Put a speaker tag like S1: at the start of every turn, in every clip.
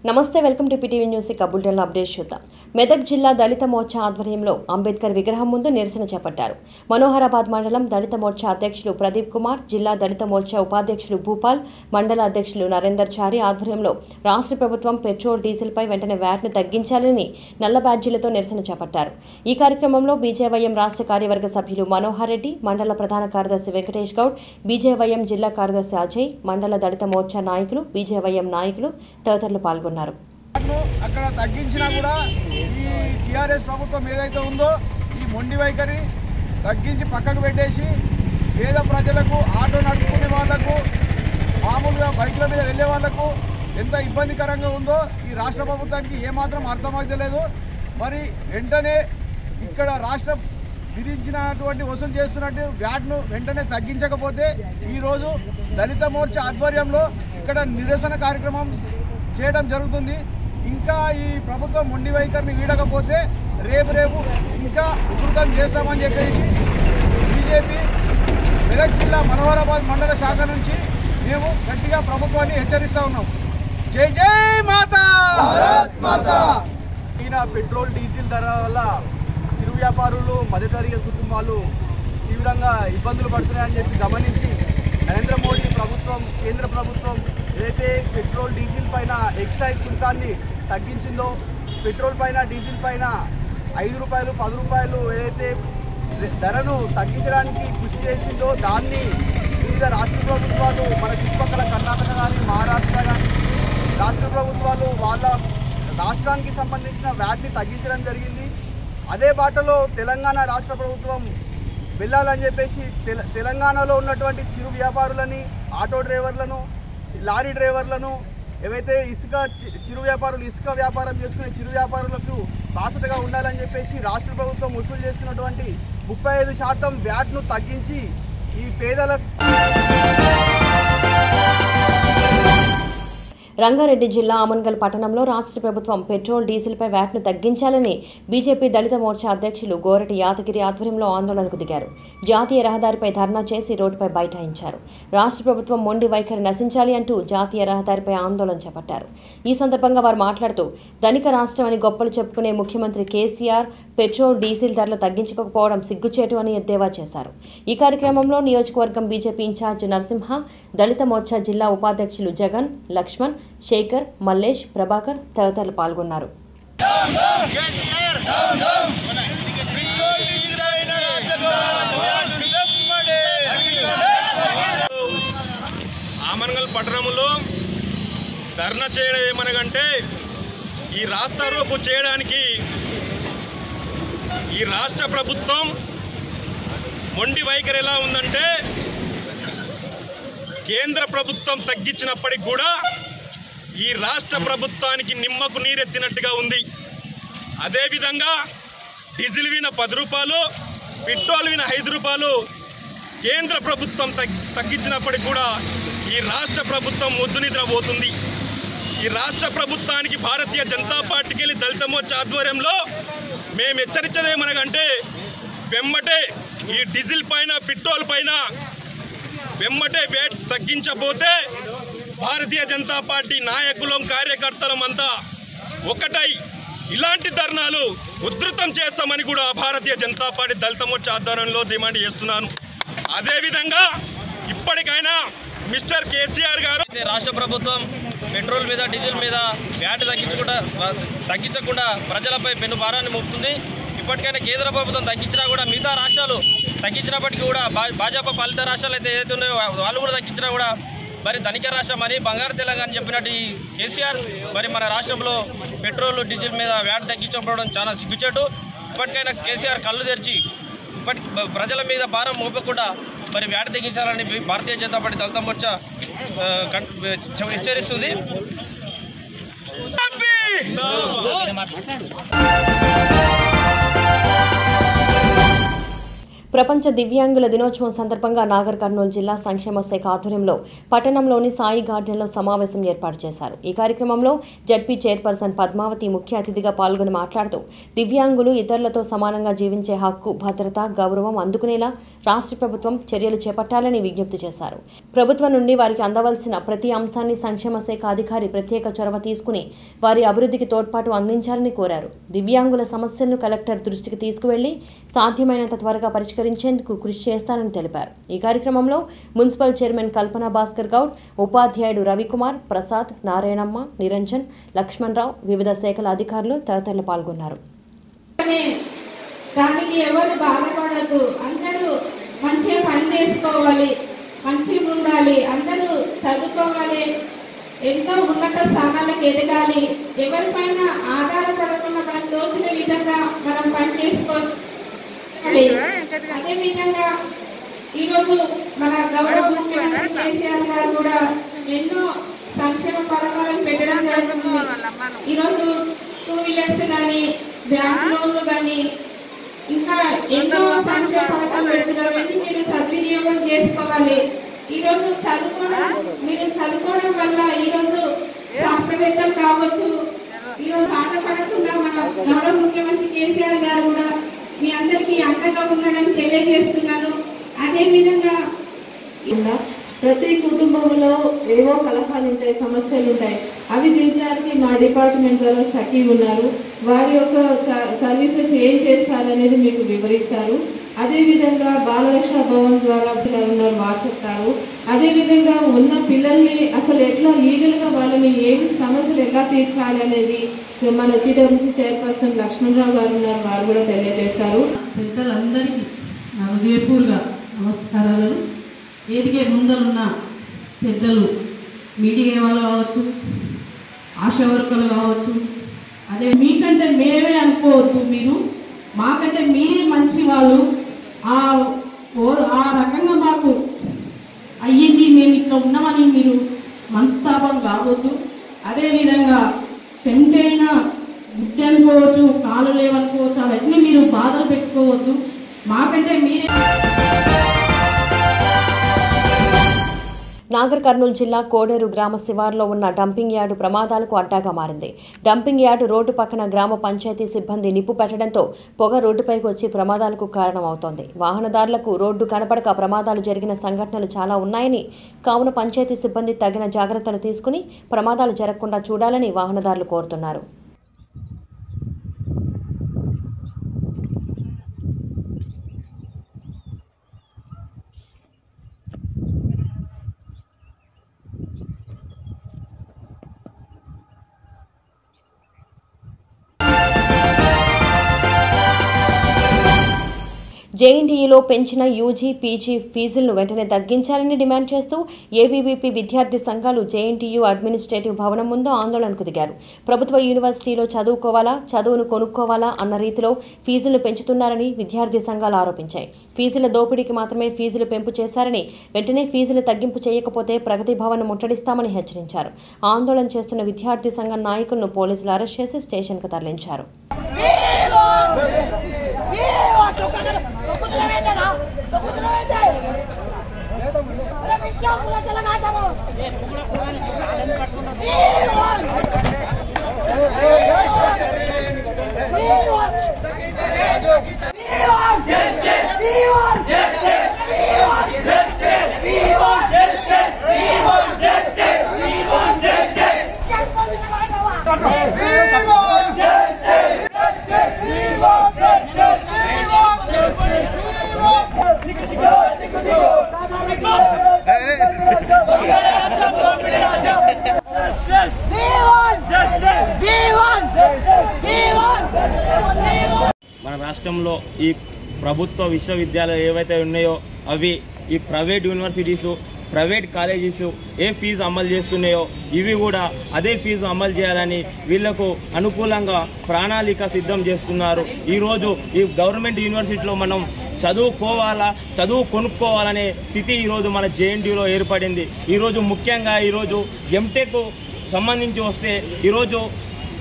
S1: నమస్తే welcome to పిటీవీ news ఇక బులెటిన్లో అప్డేట్ చూద్దాం మెదక్ జిల్లా దళిత మోర్చా ఆధ్వర్యంలో అంబేద్కర్ విగ్రహం ముందు నిరసన చేపట్టారు మనోహరాబాద్ మండలం దళిత మోర్చా అధ్యక్షులు ప్రదీప్ కుమార్ జిల్లా దళిత మోర్చా ఉపాధ్యక్షులు భూపాల్ మండల అధ్యక్షులు నరేందర్ చారి ఆధ్వర్యంలో రాష్ట్ర ప్రభుత్వం పెట్రోల్ డీజిల్పై వెంటనే వ్యాట్ను తగ్గించాలని నల్ల బ్యాడ్జీలతో నిరసన చేపట్టారు ఈ కార్యక్రమంలో బీజేవైఎం రాష్ట్ర కార్యవర్గ సభ్యులు మనోహర్ రెడ్డి మండల ప్రధాన కార్యదర్శి వెంకటేష్ గౌడ్ బీజేవైఎం జిల్లా కార్యదర్శి అజయ్ మండల దళిత మోర్చా నాయకులు బీజేవైఎం నాయకులు తదితరులు పాల్గొన్నారు
S2: ను అక్కడ తగ్గించినా కూడా ఈ టీఆర్ఎస్ ప్రభుత్వం ఏదైతే ఉందో ఈ మొండి వైఖరి తగ్గించి పక్కకు పెట్టేసి పేద ప్రజలకు ఆటో నడుపుకునే వాళ్లకు మామూలుగా బైకుల మీద వెళ్ళే వాళ్లకు ఎంత ఇబ్బందికరంగా ఉందో ఈ రాష్ట్ర ప్రభుత్వానికి ఏమాత్రం అర్థమవుతలేదు మరి వెంటనే ఇక్కడ రాష్ట్ర విధించినటువంటి వసూలు చేస్తున్నట్టు వ్యాట్ను వెంటనే తగ్గించకపోతే ఈరోజు దళిత మోర్చా ఆధ్వర్యంలో ఇక్కడ నిరసన కార్యక్రమం చేయడం జరుగుతుంది ఇంకా ఈ ప్రభుత్వం మొండి వైఖరిని వీడకపోతే రేపు రేపు ఇంకా ఉధృతం చేస్తామని చెప్పేసి బీజేపీ మెదక్ జిల్లా మనోహరాబాద్ మండల శాఖ నుంచి మేము గట్టిగా ప్రభుత్వాన్ని హెచ్చరిస్తా ఉన్నాం జై జై మాతా మాతా ఈయన పెట్రోల్ డీజిల్ ధర వల్ల చిరు వ్యాపారులు మధ్యతరగతి కుటుంబాలు తీవ్రంగా ఇబ్బందులు పడుతున్నాయని చెప్పి గమనించి నరేంద్ర మోడీ ప్రభుత్వం కేంద్ర ప్రభుత్వం ఏదైతే పెట్రోల్ డీజిల్ పైన ఎక్సైజ్ సుంకాన్ని తగ్గించిందో పెట్రోల్ పైన డీజిల్ పైన ఐదు రూపాయలు పది రూపాయలు ఏదైతే ధరను తగ్గించడానికి కృషి చేసిందో దాన్ని వివిధ రాష్ట్ర ప్రభుత్వాలు మన చుట్టుపక్కల కర్ణాటక కానీ మహారాష్ట్ర కానీ రాష్ట్ర ప్రభుత్వాలు వాళ్ళ రాష్ట్రానికి సంబంధించిన వ్యాట్ని తగ్గించడం జరిగింది అదే బాటలో తెలంగాణ రాష్ట్ర ప్రభుత్వం వెళ్ళాలని చెప్పేసి తెల తెలంగాణలో ఉన్నటువంటి చిరు వ్యాపారులని ఆటో డ్రైవర్లను లారీ డ్రైవర్లను ఏవైతే ఇసుక చి- చిరు వ్యాపారులు ఇసుక వ్యాపారం చేసుకునే చిరు వ్యాపారులకు బాసటగా ఉండాలని చెప్పేసి రాష్ట్ర ప్రభుత్వం వసూలు చేస్తున్నటువంటి ముప్పై ఐదు శాతం వ్యాట్ను తగ్గించి ఈ పేదలకు
S1: రంగారెడ్డి జిల్లా ఆమన్గల్ పట్టణంలో రాష్ట్ర ప్రభుత్వం పెట్రోల్ డీజిల్పై వ్యాట్ను తగ్గించాలని బీజేపీ దళిత మోర్చా అధ్యక్షులు గోరటి యాదగిరి ఆధ్వర్యంలో ఆందోళనకు దిగారు జాతీయ రహదారిపై ధర్నా చేసి రోడ్డుపై బైఠాయించారు రాష్ట్ర ప్రభుత్వం మొండి వైఖరి నశించాలి అంటూ జాతీయ రహదారిపై ఆందోళన చేపట్టారు ఈ సందర్భంగా వారు మాట్లాడుతూ ధనిక రాష్ట్రం అని గొప్పలు చెప్పుకునే ముఖ్యమంత్రి కేసీఆర్ పెట్రోల్ డీజిల్ ధరలు తగ్గించకపోవడం సిగ్గుచేటు అని ఎద్దేవా చేశారు ఈ కార్యక్రమంలో నియోజకవర్గం బీజేపీ ఇన్ఛార్జ్ నరసింహ దళిత మోర్చా జిల్లా ఉపాధ్యక్షులు జగన్ లక్ష్మణ్ శేఖర్ మల్లేష్ ప్రభాకర్ తదితరులు పాల్గొన్నారు
S3: ఆమన్గల్ పట్టణంలో ధర్నా చేయడం ఏమనగంటే ఈ రాష్ట్ర రూపు చేయడానికి ఈ రాష్ట్ర ప్రభుత్వం మొండి వైఖరి ఎలా ఉందంటే కేంద్ర ప్రభుత్వం తగ్గించినప్పటికి కూడా ఈ రాష్ట్ర ప్రభుత్వానికి నిమ్మకు నీరెత్తినట్టుగా ఉంది అదేవిధంగా డీజిల్ విన పది రూపాయలు పెట్రోల్ విన ఐదు రూపాయలు కేంద్ర ప్రభుత్వం తగ్- తగ్గించినప్పటికి కూడా ఈ రాష్ట్ర ప్రభుత్వం ముద్దు నిద్ర పోతుంది ఈ రాష్ట్ర ప్రభుత్వానికి భారతీయ జనతా పార్టీకి వెళ్ళి దళిత మోర్చా ఆధ్వర్యంలో మేము హెచ్చరించదేమనగంటే వెమ్మటే ఈ డీజిల్ పైన పెట్రోల్ పైన వెమ్మటే వేట్ తగ్గించబోతే భారతీయ జనతా పార్టీ నాయకులం కార్యకర్తలం అంతా ఒకటై ఇలాంటి ధర్నాలు ఉధృతం చేస్తామని కూడా భారతీయ జనతా పార్టీ దళిత మోర్చా ఆధ్వర్యంలో డిమాండ్ చేస్తున్నాను అదేవిధంగా ఇప్పటికైనా మిస్టర్ కేసీఆర్ గారు
S4: అయితే రాష్ట్ర ప్రభుత్వం పెట్రోల్ మీద డీజిల్ మీద వ్యాట్ తగ్గించకుండా తగ్గించకుండా ప్రజలపై పెను భారాన్ని మోపుతుంది ఇప్పటికైనా కేంద్ర ప్రభుత్వం తగ్గించినా కూడా మిగతా రాష్ట్రాలు తగ్గించినప్పటికీ కూడా భా- భాజపా పాలిత రాష్ట్రాలు అయితే ఏదైతే ఉన్నాయో వాళ్ళు కూడా తగ్గించినా కూడా మరి ధనిక రాష్ట్రం అని బంగారు తెలంగాణ చెప్పినట్టు ఈ కేసీఆర్ మరి మన రాష్ట్రంలో పెట్రోల్ డీజిల్ మీద వ్యాట్ తగ్గించకపోవడం చాలా సిగ్గుచేటు ఇప్పటికైనా కేసీఆర్ కళ్ళు తెరిచి ఇప్పటి ప్రజల మీద భారం మోపకుండా మరి వ్యాట్ తగ్గించాలని భారతీయ జనతా పార్టీ దళిత మోర్చా ఆ, కన్- హెచ్చరిస్తుంది
S1: ప్రపంచ దివ్యాంగుల దినోత్సవం సందర్భంగా నాగర్ కర్నూలు జిల్లా సంక్షేమ శాఖ ఆధ్వర్యంలో పట్టణంలోని సాయి గార్డెన్లో సమావేశం ఏర్పాటు చేశారు ఈ కార్యక్రమంలో జడ్పీ చైర్పర్సన్ పద్మావతి ముఖ్య అతిథిగా పాల్గొని మాట్లాడుతూ దివ్యాంగులు ఇతరులతో సమానంగా జీవించే హక్కు భద్రత గౌరవం అందుకునేలా రాష్ట్ర ప్రభుత్వం చర్యలు చేపట్టాలని విజ్ఞప్తి చేశారు ప్రభుత్వం నుండి వారికి అందవలసిన ప్రతి అంశాన్ని సంక్షేమ శాఖ అధికారి ప్రత్యేక చొరవ తీసుకుని వారి అభివృద్ధికి తోడ్పాటు అందించాలని కోరారు దివ్యాంగుల సమస్యలను కలెక్టర్ దృష్టికి తీసుకువెళ్లి సాధ్యమైనంత త్వరగా పరిష్కరించేందుకు కృషి చేస్తానని తెలిపారు ఈ కార్యక్రమంలో మున్సిపల్ చైర్మన్ కల్పన భాస్కర్ గౌడ్ ఉపాధ్యాయుడు రవికుమార్ ప్రసాద్ నారాయణమ్మ నిరంజన్ లక్ష్మణరావు వివిధ శాఖల అధికారులు తదితరులు పాల్గొన్నారు
S5: కానీ దానికి ఎవరు బాధపడద్దు అందరూ మంచిగా పని చేసుకోవాలి మంచిగా ఉండాలి అందరూ చదువుకోవాలి ఎంతో ఉన్నత స్థానాలకు ఎదగాలి ఎవరిపైన ఆధారపడకుండా మనకు తోచిన విధంగా మనం పని చేసుకోవాలి అదే విధంగా ఈరోజు మన గౌరవ ముఖ్యమంత్రి కేసీఆర్ గారు కూడా ఎన్నో సంక్షేమ పథకాలను పెట్టడం జరుగుతుంది ఈరోజు టూ వీలర్స్ కానీ బ్యాంక్ లోన్లు కానీ ఇంకా ఎన్నో సంక్షేమ పథకాలు పెడుతున్నారు ఇవన్నీ మీరు సద్వినియోగం చేసుకోవాలి ఈరోజు చదువుకోవడం మీరు చదువుకోవడం వల్ల ఈరోజు శాస్త్రవేత్తలు కావచ్చు ఈరోజు బాధపడకుండా మన గౌరవ ముఖ్యమంత్రి కేసీఆర్ గారు కూడా మీ అందరికీ అండగా ఉన్నాడని తెలియజేస్తున్నాను అదే విధంగా
S6: ఉందా? ప్రతి కుటుంబంలో ఏవో కలహాలు ఉంటాయి సమస్యలు ఉంటాయి అవి తీర్చడానికి మా డిపార్ట్మెంట్ ద్వారా సఖీ ఉన్నారు వారి యొక్క స- సర్వీసెస్ ఏం చేస్తారనేది మీకు వివరిస్తారు అదేవిధంగా బాలరక్ష భవన్ ద్వారా పిల్లలు ఉన్నారు వారు చెప్తారు అదేవిధంగా ఉన్న పిల్లల్ని అసలు ఎట్లా లీగల్గా వాళ్ళని ఏం సమస్యలు ఎట్లా తీర్చాలి అనేది మన సిడబ్ల్యూసీ చైర్పర్సన్ లక్ష్మణరావు గారు ఉన్నారు వారు కూడా తెలియజేస్తారు
S7: పెద్దలందరికీ నా హృదయపూర్వక నమస్కారాలు ఏదిగే ముందరున్న పెద్దలు మీడియా వాళ్ళు కావచ్చు ఆశా వర్కర్లు కావచ్చు అదే మీకంటే మేమే అనుకోవద్దు మీరు మాకంటే మీరే మంచి వాళ్ళు ఆ ఓ- ఆ రకంగా మాకు అయ్యింది మేము ఇట్లా ఉన్నామని మీరు మనస్తాపం కావద్దు అదేవిధంగా పెంటైన గుడ్డ అనుకోవచ్చు కాలు లేవనుకోవచ్చు అవన్నీ మీరు బాధలు పెట్టుకోవద్దు మాకంటే మీరే
S1: నాగర్ కర్నూలు జిల్లా కోడేరు గ్రామ శివారులో ఉన్న డంపింగ్ యార్డు ప్రమాదాలకు అడ్డాగా మారింది డంపింగ్ యార్డు రోడ్డు పక్కన గ్రామ పంచాయతీ సిబ్బంది నిప్పు పెట్టడంతో పొగ రోడ్డుపైకి వచ్చి ప్రమాదాలకు కారణమవుతోంది వాహనదారులకు రోడ్డు కనపడక ప్రమాదాలు జరిగిన సంఘటనలు చాలా ఉన్నాయని కావున పంచాయతీ సిబ్బంది తగిన జాగ్రత్తలు తీసుకుని ప్రమాదాలు జరగకుండా చూడాలని వాహనదారులు కోరుతున్నారు జేఎన్టీయూలో పెంచిన యూజీ పీజీ ఫీజులను వెంటనే తగ్గించాలని డిమాండ్ చేస్తూ ఏబీవీపీ విద్యార్థి సంఘాలు జేఎన్టీయూ అడ్మినిస్ట్రేటివ్ భవనం ముందు ఆందోళనకు దిగారు ప్రభుత్వ యూనివర్సిటీలో చదువుకోవాలా చదువును కొనుక్కోవాలా అన్న రీతిలో ఫీజులు పెంచుతున్నారని విద్యార్థి సంఘాలు ఆరోపించాయి ఫీజుల దోపిడీకి మాత్రమే ఫీజులు పెంపు చేశారని వెంటనే ఫీజులు తగ్గింపు చేయకపోతే ప్రగతి భవన్ ముట్టడిస్తామని హెచ్చరించారు ఆందోళన చేస్తున్న విద్యార్థి సంఘం నాయకులను పోలీసులు అరెస్ట్ చేసి స్టేషన్కు తరలించారు
S8: మన రాష్ట్రంలో ఈ ప్రభుత్వ విశ్వవిద్యాలయాలు ఏవైతే ఉన్నాయో అవి ఈ ప్రైవేట్ యూనివర్సిటీసు ప్రైవేట్ కాలేజెస్ ఏ ఫీజు అమలు చేస్తున్నాయో ఇవి కూడా అదే ఫీజు అమలు చేయాలని వీళ్లకు అనుకూలంగా ప్రణాళిక సిద్ధం చేస్తున్నారు ఈరోజు ఈ గవర్నమెంట్ యూనివర్సిటీలో మనం చదువుకోవాలా చదువు కొనుక్కోవాలనే స్థితి ఈరోజు మన జేఎన్టీయూలో ఏర్పడింది ఈరోజు ముఖ్యంగా ఈరోజు ఎంటెక్ సంబంధించి వస్తే ఈరోజు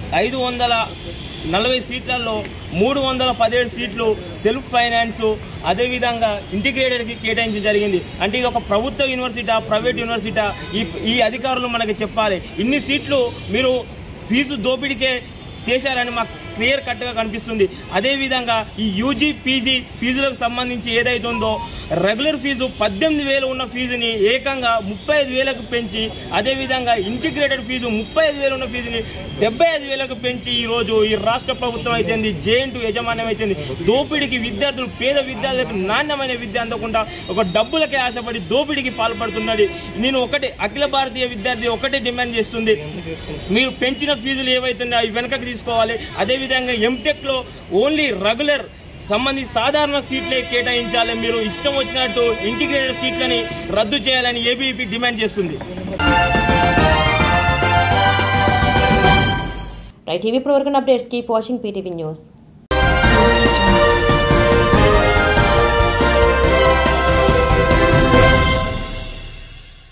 S8: ఐదు వందల నలభై సీట్లలో మూడు వందల పదిహేడు సీట్లు సెల్ఫ్ ఫైనాన్స్ అదేవిధంగా ఇంటిగ్రేటెడ్కి కేటాయించడం జరిగింది అంటే ఇది ఒక ప్రభుత్వ యూనివర్సిటా ప్రైవేట్ యూనివర్సిటా ఈ ఈ అధికారులు మనకి చెప్పాలి ఇన్ని సీట్లు మీరు ఫీజు దోపిడీకే చేశారని మాకు క్లియర్ కట్గా కనిపిస్తుంది అదేవిధంగా ఈ యూజీ పీజీ ఫీజులకు సంబంధించి ఏదైతే ఉందో రెగ్యులర్ ఫీజు పద్దెనిమిది వేలు ఉన్న ఫీజుని ఏకంగా ముప్పై ఐదు వేలకు పెంచి అదేవిధంగా ఇంటిగ్రేటెడ్ ఫీజు ముప్పై ఐదు వేలు ఉన్న ఫీజుని డెబ్బై ఐదు వేలకు పెంచి ఈరోజు ఈ రాష్ట్ర ప్రభుత్వం అయితేంది జేఎన్టు యజమాన్యం అయితేంది దోపిడీకి విద్యార్థులు పేద విద్యార్థులకు నాణ్యమైన విద్య అందకుండా ఒక డబ్బులకే ఆశపడి దోపిడీకి పాల్పడుతున్నది నేను ఒకటి అఖిల భారతీయ విద్యార్థి ఒకటే డిమాండ్ చేస్తుంది మీరు పెంచిన ఫీజులు ఏవైతున్నాయో అవి వెనకకి తీసుకోవాలి అదేవిధంగా ఎంటెక్లో ఓన్లీ రెగ్యులర్ సంబంధించి సాధారణ సీట్లే కేటాయించాలి మీరు ఇష్టం వచ్చినట్టు ఇంటిగ్రేటెడ్ సీట్లని రద్దు చేయాలని ఏబీపీ డిమాండ్ చేస్తుంది
S1: రైట్ టీవీ ఇప్పుడు వరకు updates keep watching PTV news